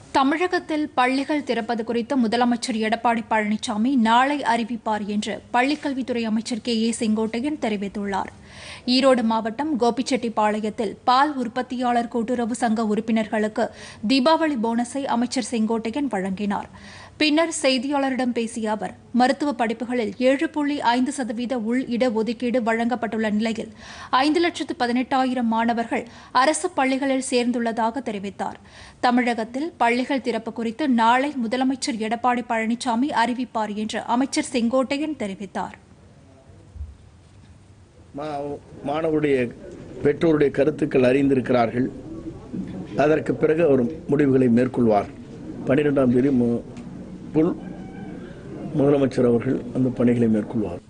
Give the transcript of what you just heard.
தமிழகத்தில் பள்ளிகள் திறப்பது குறித்து முதலமைச்சர் எடப்பாடி பழனிசாமி நாளை அறிவிப்பார் என்று பள்ளிக்கல்வித்துறை அமைச்சர் கே ஏ செங்கோட்டையன் தெரிவித்துள்ளார் ஈரோடு மாவட்டம் கோபிச்செட்டிப்பாளையத்தில் பால் உற்பத்தியாளர் கூட்டுறவு சங்க உறுப்பினர்களுக்கு தீபாவளி போனஸை அமைச்சர் செங்கோட்டையன் வழங்கினார் பின்னர் செய்தியாளரிடம் பேசிய அவர் மருத்துவ படிப்புகளில் ஏழு புள்ளி ஐந்து சதவீத உள் இடஒதுக்கீடு வழங்கப்பட்டுள்ள நிலையில் ஐந்து லட்சத்து பதினெட்டாயிரம் மாணவர்கள் அரசு பள்ளிகளில் சேர்ந்துள்ளதாக தெரிவித்தார் தமிழகத்தில் பள்ளிகள் திறப்பு குறித்து நாளை முதலமைச்சர் எடப்பாடி பழனிசாமி அறிவிப்பார் என்று அமைச்சர் செங்கோட்டையன் தெரிவித்தார் மா- மாணவருடைய பெற்றோருடைய கருத்துக்கள் அறிந்திருக்கிறார்கள் அதற்கு பிறகு அவர் முடிவுகளை மேற்கொள்வார் பன்னிரெண்டாம் தேதி மு- புல் முதலமைச்சர் அவர்கள் அந்த பணிகளை மேற்கொள்வார்